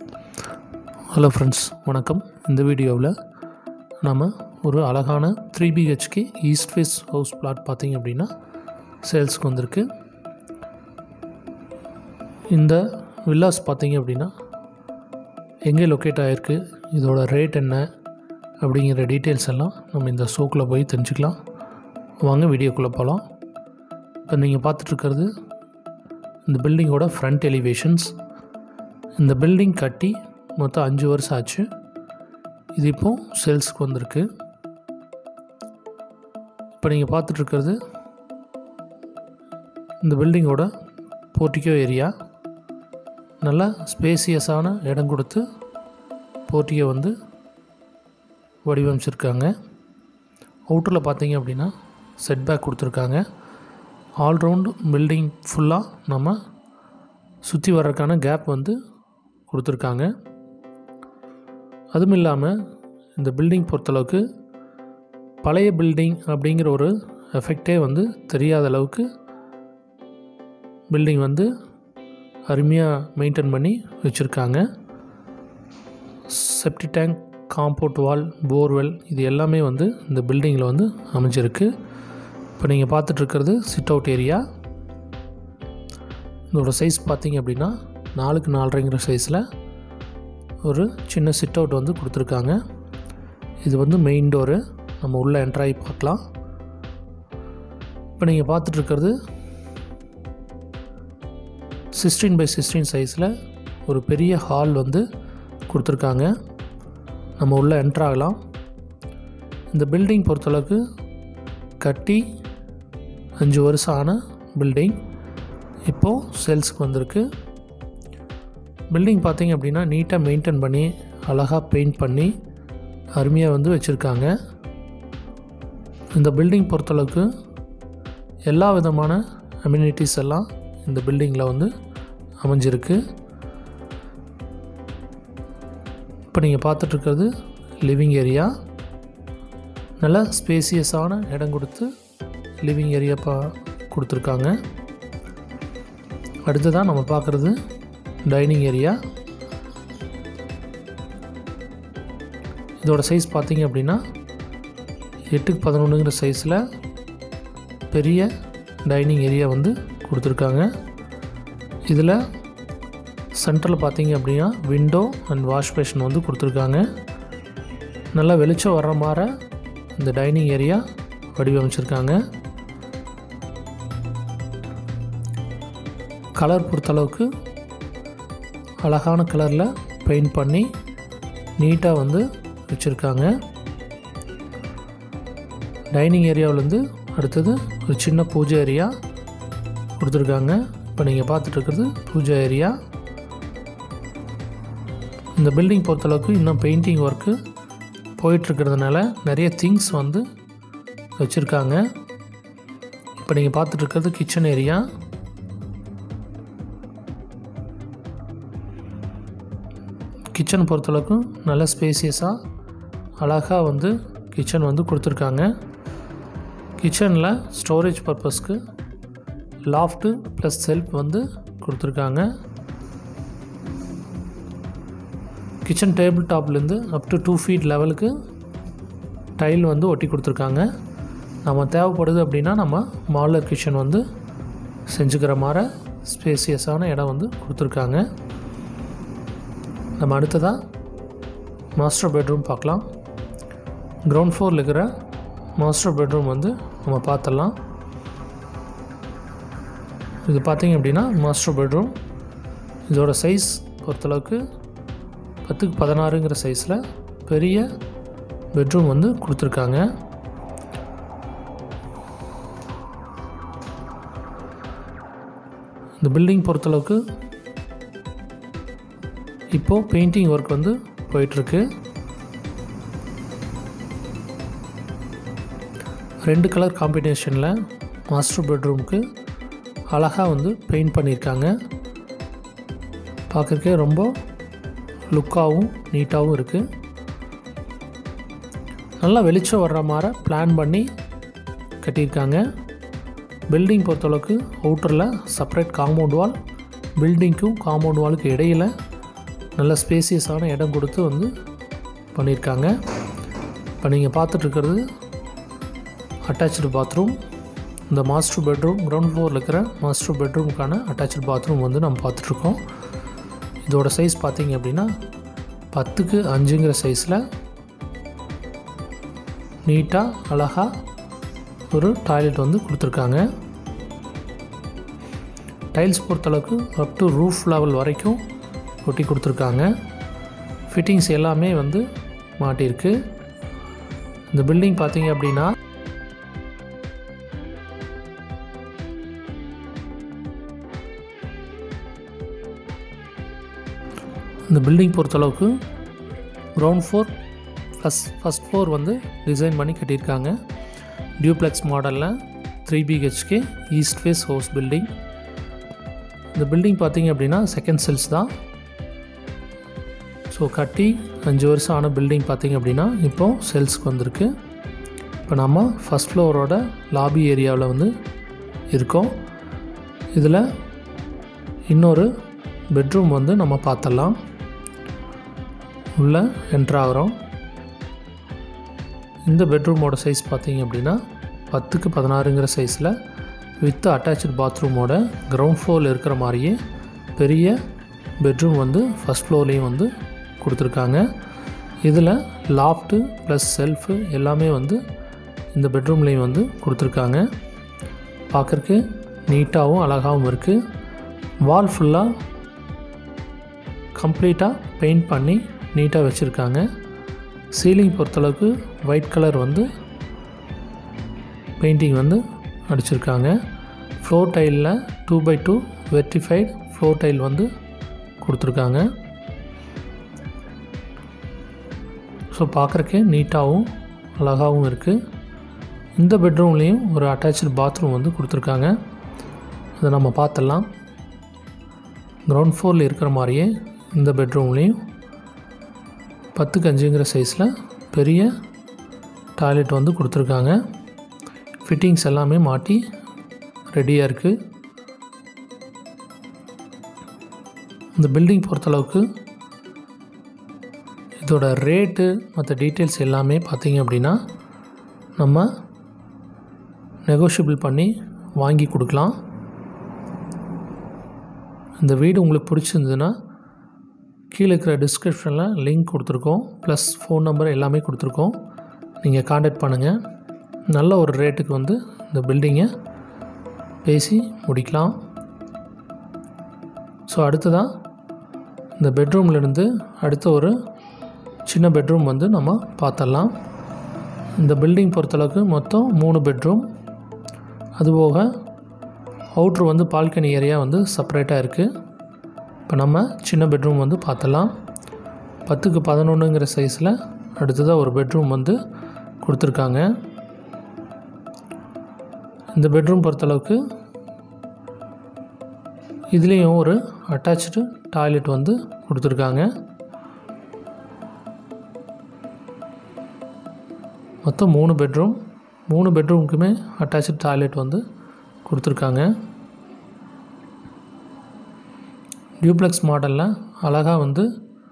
hello friends வணக்கம் இந்த வீடியோவில் நம்ம ஒரு அழகான three BHK east face house flat பார்த்தீங்க அப்படின்னா சேல்ஸ்க்கு வந்திருக்கு இந்த வில்லாஸ் பார்த்தீங்க அப்படின்னா எங்கே லொக்கேட் ஆகிருக்கு இதோட ரேட் என்ன அப்படிங்கிற டீட்டெயில்ஸ் எல்லாம் நம்ம இந்த ஷோக்கில் போய் தெரிஞ்சுக்கலாம் வாங்க வீடியோக்குள்ளே போகலாம் இப்போ நீங்கள் பார்த்துட்ருக்கிறது இந்த பில்டிங்கோட ஃப்ரண்ட் எலிவேஷன்ஸ் இந்த பில்டிங் கட்டி மொத்தம் அஞ்சு வருஷம் ஆச்சு இது இப்போ சேல்ஸுக்கு வந்திருக்கு இப்போ நீங்கள் பார்த்துட்ருக்கிறது இந்த பில்டிங்கோட போர்ட்டிகோ ஏரியா நல்லா ஸ்பேசியஸான இடம் கொடுத்து போர்ட்டிகோ வந்து வடிவமைச்சிருக்காங்க அவுட்டரில் பார்த்தீங்க அப்படின்னா செட்பேக் கொடுத்துருக்காங்க ஆல்ரவுண்டு பில்டிங் ஃபுல்லாக நம்ம சுற்றி வர்றதுக்கான கேப் வந்து கொடுத்துருக்காங்க அதுவும் இல்லாமல் இந்த பில்டிங் பொறுத்தளவுக்கு பழைய பில்டிங் அப்படிங்கிற ஒரு எஃபெக்டே வந்து தெரியாத அளவுக்கு பில்டிங் வந்து அருமையாக மெயின்டைன் பண்ணி வச்சுருக்காங்க septic tank compound wall borewell இது எல்லாமே வந்து இந்த பில்டிங்கில் வந்து அமைஞ்சிருக்கு இப்போ நீங்கள் பார்த்துட்ருக்கிறது சிட் அவுட் ஏரியா இதோட சைஸ் பார்த்தீங்க அப்படின்னா நாலுக்கு நாலரைங்கிற சைஸில் ஒரு சின்ன சிட் அவுட் வந்து கொடுத்துருக்காங்க இது வந்து மெயின் டோரு நம்ம உள்ளே என்ட்ராகி பார்க்கலாம் இப்போ நீங்கள் பார்த்துட்ருக்கிறது சிக்ஸ்டீன் பை சிக்ஸ்டீன் சைஸில் ஒரு பெரிய ஹால் வந்து கொடுத்துருக்காங்க நம்ம உள்ளே என்ட்ராகலாம் இந்த பில்டிங் பொறுத்தளவுக்கு கட்டி அஞ்சு வருஷம் ஆன பில்டிங் இப்போது சேல்ஸுக்கு வந்திருக்கு பில்டிங் பார்த்தீங்க அப்படின்னா நீட்டாக மெயின்டைன் பண்ணி அழகாக பெயிண்ட் பண்ணி அருமையாக வந்து வச்சுருக்காங்க இந்த பில்டிங் பொறுத்தளவுக்கு எல்லா விதமான அம்யூனிட்டிஸ் எல்லாம் இந்த பில்டிங்கில் வந்து அமைஞ்சிருக்கு இப்போ நீங்கள் பார்த்துட்ருக்கிறது லிவிங் ஏரியா நல்ல ஸ்பேசியஸான இடம் கொடுத்து லிவிங் ஏரியா பா கொடுத்துருக்காங்க அடுத்ததாக நம்ம பார்க்குறது டைனிங் ஏரியா இதோட சைஸ் பார்த்தீங்க அப்படின்னா எட்டுக்கு பதினொன்றுங்கிற சைஸில் பெரிய டைனிங் ஏரியா வந்து கொடுத்துருக்காங்க இதில் சென்டரில் பார்த்தீங்க அப்படின்னா விண்டோ அண்ட் வாஷ் பேஷன் வந்து கொடுத்துருக்காங்க நல்லா வெளிச்சம் வர்ற மாதிரி இந்த டைனிங் ஏரியா வடிவமைச்சிருக்காங்க கலர் பொறுத்தளவுக்கு அழகான கலரில் பெயிண்ட் பண்ணி நீட்டாக வந்து வச்சுருக்காங்க டைனிங் ஏரியாவிலேருந்து அடுத்தது ஒரு சின்ன பூஜை ஏரியா கொடுத்துருக்காங்க இப்போ நீங்கள் பார்த்துட்ருக்கிறது பூஜை ஏரியா இந்த பில்டிங் பொறுத்தளவுக்கு இன்னும் பெயிண்டிங் ஒர்க்கு போயிட்டுருக்கிறதுனால நிறைய திங்ஸ் வந்து வச்சுருக்காங்க இப்போ நீங்கள் பார்த்துட்ருக்கிறது கிச்சன் ஏரியா கிச்சன் பொறுத்தளவுக்கு நல்ல ஸ்பேசியஸாக அழகாக வந்து கிச்சன் வந்து கொடுத்துருக்காங்க கிச்சனில் ஸ்டோரேஜ் பர்பஸ்க்கு லாஃப்ட்டு ப்ளஸ் செல்ஃப் வந்து கொடுத்துருக்காங்க கிச்சன் டேபிள் டாப்லேருந்து அப் டு டூ ஃபீட் லெவலுக்கு டைல் வந்து ஒட்டி கொடுத்துருக்காங்க நம்ம தேவைப்படுது அப்படின்னா நம்ம மாடலர் கிச்சன் வந்து செஞ்சுக்கிற மாதிரி ஸ்பேசியஸான இடம் வந்து கொடுத்துருக்காங்க நம்ம அடுத்ததாக மாஸ்டர் பெட்ரூம் பார்க்கலாம் கிரவுண்ட் ஃப்ளோரில் இருக்கிற மாஸ்டர் பெட்ரூம் வந்து நம்ம பார்த்துடலாம் இது பார்த்தீங்க அப்படின்னா மாஸ்டர் பெட்ரூம் இதோட சைஸ் பொறுத்தளவுக்கு பத்துக்கு பதினாறுங்கிற சைஸில் பெரிய பெட்ரூம் வந்து கொடுத்துருக்காங்க இந்த பில்டிங் பொறுத்தளவுக்கு இப்போது பெயிண்டிங் ஒர்க் வந்து போயிட்டுருக்கு ரெண்டு கலர் காம்பினேஷனில் மாஸ்டர் பெட்ரூமுக்கு அழகாக வந்து பெயிண்ட் பண்ணியிருக்காங்க பார்க்குறக்கே ரொம்ப லுக்காகவும் நீட்டாகவும் இருக்குது நல்லா வெளிச்சம் வர்ற மாதிரி பிளான் பண்ணி கட்டியிருக்காங்க பில்டிங் பொறுத்தளவுக்கு அவுட்டரில் செப்பரேட் காம்பவுண்ட் வால் பில்டிங்க்கும் காம்பவுண்ட் வாலுக்கு இடையில் நல்ல ஸ்பேசியஸான இடம் கொடுத்து வந்து பண்ணியிருக்காங்க இப்போ நீங்கள் பார்த்துட்ருக்கிறது அட்டாச்சு பாத்ரூம் இந்த மாஸ்டர் பெட்ரூம் கிரவுண்ட் ஃப்ளோரில் இருக்கிற மாஸ்டர் பெட்ரூமுக்கான அட்டாச்சு பாத்ரூம் வந்து நம்ம பார்த்துட்ருக்கோம் இதோட சைஸ் பார்த்தீங்க அப்படின்னா பத்துக்கு அஞ்சுங்கிற சைஸில் நீட்டாக அழகாக ஒரு டாய்லெட் வந்து கொடுத்துருக்காங்க டைல்ஸ் பொறுத்தளவுக்கு அப் டு ரூஃப் லெவல் வரைக்கும் ஒட்டி கொடுத்துருக்காங்க ஃபிட்டிங்ஸ் எல்லாமே வந்து மாட்டியிருக்கு இந்த பில்டிங் பார்த்தீங்க அப்படின்னா இந்த பில்டிங் பொறுத்தளவுக்கு ground floor plus first floor வந்து டிசைன் பண்ணி கட்டியிருக்காங்க டியூப்ளெக்ஸ் மாடலில் three BHK east face house building இந்த பில்டிங் பார்த்தீங்க அப்படின்னா செகண்ட் செல்ஸ் தான் ஸோ கட்டி அஞ்சு வருஷம் ஆன பில்டிங் பார்த்தீங்க அப்படின்னா இப்போது சேல்ஸ்க்கு வந்திருக்கு இப்போ நம்ம ஃபஸ்ட் ஃப்ளோரோட லாபி ஏரியாவில் வந்து இருக்கோம் இதில் இன்னொரு பெட்ரூம் வந்து நம்ம பார்த்துடலாம் உள்ளே என்ட்ராகிறோம் இந்த பெட்ரூமோட சைஸ் பார்த்தீங்க அப்படின்னா பத்துக்கு பதினாறுங்கிற சைஸில் வித் அட்டாச்சு பாத்ரூமோட கிரவுண்ட் ஃப்ளோரில் இருக்கிற மாதிரியே பெரிய பெட்ரூம் வந்து ஃபஸ்ட் ஃப்ளோர்லேயும் வந்து கொடுத்துருக்காங்க இதில் லாஃப்ட்டு ப்ளஸ் செல்ஃபு எல்லாமே வந்து இந்த பெட்ரூம்லேயும் வந்து கொடுத்துருக்காங்க பார்க்குறக்கு நீட்டாகவும் அழகாகவும் இருக்குது வால் ஃபுல்லாக கம்ப்ளீட்டாக பெயிண்ட் பண்ணி நீட்டாக வச்சுருக்காங்க சீலிங் பொறுத்தளவுக்கு ஒயிட் கலர் வந்து பெயிண்டிங் வந்து அடிச்சிருக்காங்க ஃப்ளோர் டைலில் two by two vitrified floor tile வந்து கொடுத்துருக்காங்க ஸோ பார்க்குறக்கே நீட்டாகவும் அழகாகவும் இருக்குது இந்த பெட்ரூம்லேயும் ஒரு அட்டாச்சு பாத்ரூம் வந்து கொடுத்துருக்காங்க அதை நம்ம பார்த்துடலாம் கிரவுண்ட் ஃப்ளோரில் இருக்கிற மாதிரியே இந்த பெட்ரூம்லேயும் பத்துக்கு அஞ்சுங்கிற சைஸில் பெரிய டாய்லெட் வந்து கொடுத்துருக்காங்க ஃபிட்டிங்ஸ் எல்லாமே மாட்டி ரெடியாக இருக்குது இந்த பில்டிங் பொறுத்தளவுக்கு இதோட ரேட்டு மற்ற டீட்டெயில்ஸ் எல்லாமே பார்த்தீங்க அப்படின்னா நம்ம நெகோஷியபிள் பண்ணி வாங்கி கொடுக்கலாம் இந்த வீடு உங்களுக்கு பிடிச்சிருந்ததுன்னா கீழே இருக்கிற டிஸ்கிரிப்ஷனில் லிங்க் கொடுத்துருக்கோம் ப்ளஸ் ஃபோன் நம்பர் எல்லாமே கொடுத்துருக்கோம் நீங்கள் காண்டாக்ட் பண்ணுங்கள் நல்ல ஒரு ரேட்டுக்கு வந்து இந்த பில்டிங்கை பேசி முடிக்கலாம் ஸோ அடுத்ததாக இந்த பெட்ரூம்லேருந்து அடுத்த ஒரு சின்ன பெட்ரூம் வந்து நம்ம பார்த்துடலாம் இந்த பில்டிங் பொறுத்தளவுக்கு மொத்தம் மூணு பெட்ரூம் அதுபோக அவுட்ரு வந்து பால்கனி ஏரியா வந்து செப்பரேட்டாக இருக்குது இப்போ நம்ம சின்ன பெட்ரூம் வந்து பார்த்துடலாம் பத்துக்கு பதினொன்றுங்கிற சைஸில் அடுத்ததாக ஒரு பெட்ரூம் வந்து கொடுத்துருக்காங்க இந்த பெட்ரூம் பொறுத்தளவுக்கு இதுலேயும் ஒரு அட்டாச்சு டாய்லெட் வந்து கொடுத்துருக்காங்க மொத்தம் மூணு பெட்ரூம் மூணு பெட்ரூமுக்குமே அட்டாச்சு டாய்லெட் வந்து கொடுத்துருக்காங்க டியூப்ளெக்ஸ் மாடலில் அழகாக வந்து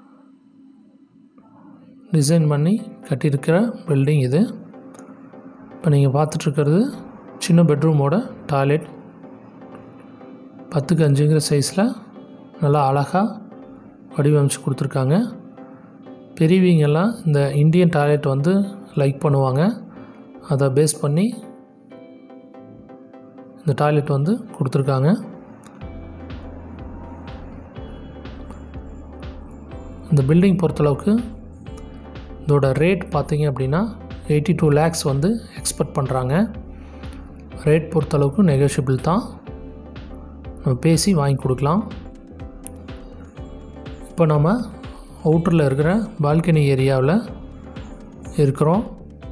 டிசைன் பண்ணி கட்டியிருக்கிற பில்டிங் இது இப்போ நீங்கள் பார்த்துட்ருக்கிறது சின்ன பெட்ரூமோட டாய்லெட் பத்துக்கு அஞ்சுங்கிற சைஸில் நல்லா அழகாக வடிவமைச்சு கொடுத்துருக்காங்க பெரியவங்கெல்லாம் இந்த இந்தியன் டாய்லெட் வந்து லைக் பண்ணுவாங்க அதை பேஸ் பண்ணி இந்த டாய்லெட் வந்து கொடுத்துருக்காங்க இந்த பில்டிங் பொறுத்தளவுக்கு இதோட ரேட் பார்த்தீங்க அப்படின்னா எயிட்டி டூ லேக்ஸ் வந்து எக்ஸ்பெக்ட் பண்ணுறாங்க ரேட் பொறுத்தளவுக்கு நெகோஷியபிள் தான் நம்ம பேசி வாங்கி கொடுக்கலாம் இப்போ நம்ம அவுட்டரில் இருக்கிற பால்கனி ஏரியாவில் இருக்கிறோம்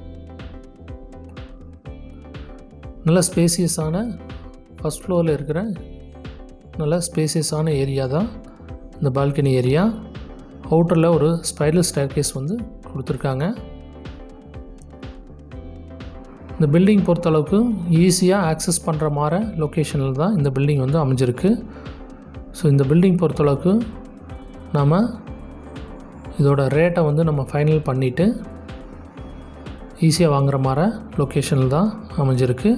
நல்ல ஸ்பேசியஸான ஃபஸ்ட் ஃப்ளோரில் இருக்கிற நல்ல ஸ்பேசியஸான ஏரியா தான் இந்த பால்கனி ஏரியா அவுட்டரில் ஒரு ஸ்பைரல் ஸ்டேர்கேஸ் வந்து கொடுத்துருக்காங்க இந்த பில்டிங் பொறுத்தளவுக்கு ஈஸியாக ஆக்சஸ் பண்ணுற மாதிரி லொக்கேஷனில் தான் இந்த பில்டிங் வந்து அமைஞ்சிருக்கு ஸோ இந்த பில்டிங் பொறுத்தளவுக்கு நாம் இதோட ரேட்டை வந்து நம்ம ஃபைனல் பண்ணிவிட்டு ஈஸியாக வாங்குற மாதிரி லொக்கேஷனில் தான் அமைஞ்சிருக்கு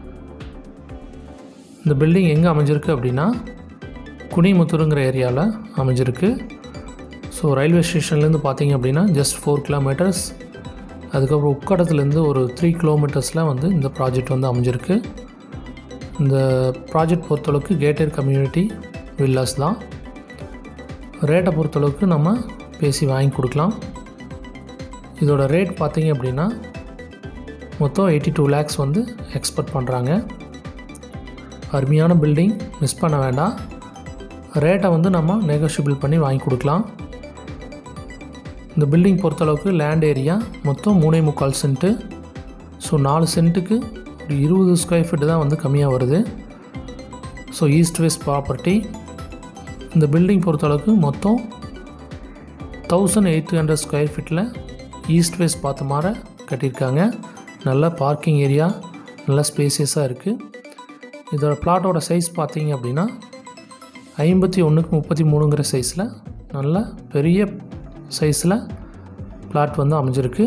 இந்த பில்டிங் எங்கே அமைஞ்சிருக்கு அப்படின்னா குனிமுத்தூருங்கிற ஏரியாவில் அமைஞ்சிருக்கு ஸோ ரயில்வே ஸ்டேஷன்லேருந்து பார்த்தீங்க அப்படின்னா ஜஸ்ட் ஃபோர் கிலோமீட்டர்ஸ் அதுக்கப்புறம் உக்கடத்துலேருந்து ஒரு த்ரீ கிலோமீட்டர்ஸில் வந்து இந்த ப்ராஜெக்ட் வந்து அமைஞ்சிருக்கு இந்த ப்ராஜெக்ட் பொறுத்தளவுக்கு கேட்டட் கம்யூனிட்டி வில்லாஸ் தான் ரேட்டை பொறுத்தளவுக்கு நம்ம பேசி வாங்கி கொடுக்கலாம் இதோட ரேட் பார்த்தீங்க அப்படின்னா மொத்தம் எயிட்டி டூ லேக்ஸ் வந்து எக்ஸ்பெக்ட் பண்ணுறாங்க அருமையான பில்டிங் மிஸ் பண்ண வேண்டாம் ரேட்டை வந்து நம்ம நெகோஷியபிள் பண்ணி வாங்கி கொடுக்கலாம் இந்த பில்டிங் பொறுத்தளவுக்கு லேண்ட் ஏரியா மொத்தம் மூணே முக்கால் சென்ட்டு ஸோ நாலு சென்ட்டுக்கு ஒரு இருபது ஸ்கொயர் ஃபீட்டு தான் வந்து கம்மியாக வருது ஸோ ஈஸ்ட் வெஸ்ட் ப்ராப்பர்ட்டி இந்த பில்டிங் பொறுத்தளவுக்கு மொத்தம் தௌசண்ட் எயிட் ஹண்ட்ரட் ஸ்கொயர் ஃபீட்டில் ஈஸ்ட் வெஸ்ட் பார்த்த மாதிரி கட்டியிருக்காங்க நல்ல பார்க்கிங் ஏரியா நல்ல ஸ்பேசியஸாக இருக்குது இதோட பிளாட்டோட சைஸ் பார்த்தீங்க அப்படின்னா ஐம்பத்தி ஒன்றுக்கு முப்பத்தி மூணுங்கிற சைஸில் நல்ல பெரிய சைஸில் பிளாட் வந்து அமைஞ்சிருக்கு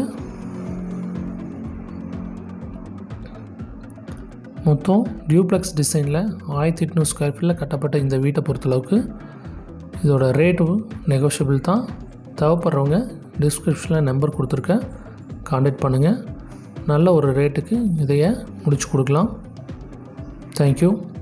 மொத்தம் டியூப்ளெக்ஸ் டிசைனில் ஆயிரத்தி எட்நூறு ஸ்கொயர் ஃபீட்டில் கட்டப்பட்ட இந்த வீட்டை பொறுத்தளவுக்கு இதோட ரேட்டு நெகோஷியபிள் தான் தேவைப்படுறவங்க டிஸ்கிரிப்ஷனில் நம்பர் கொடுத்துருக்கேன் காண்டாக்ட் பண்ணுங்கள் நல்ல ஒரு ரேட்டுக்கு இதைய முடிச்சு கொடுக்கலாம் தேங்க்யூ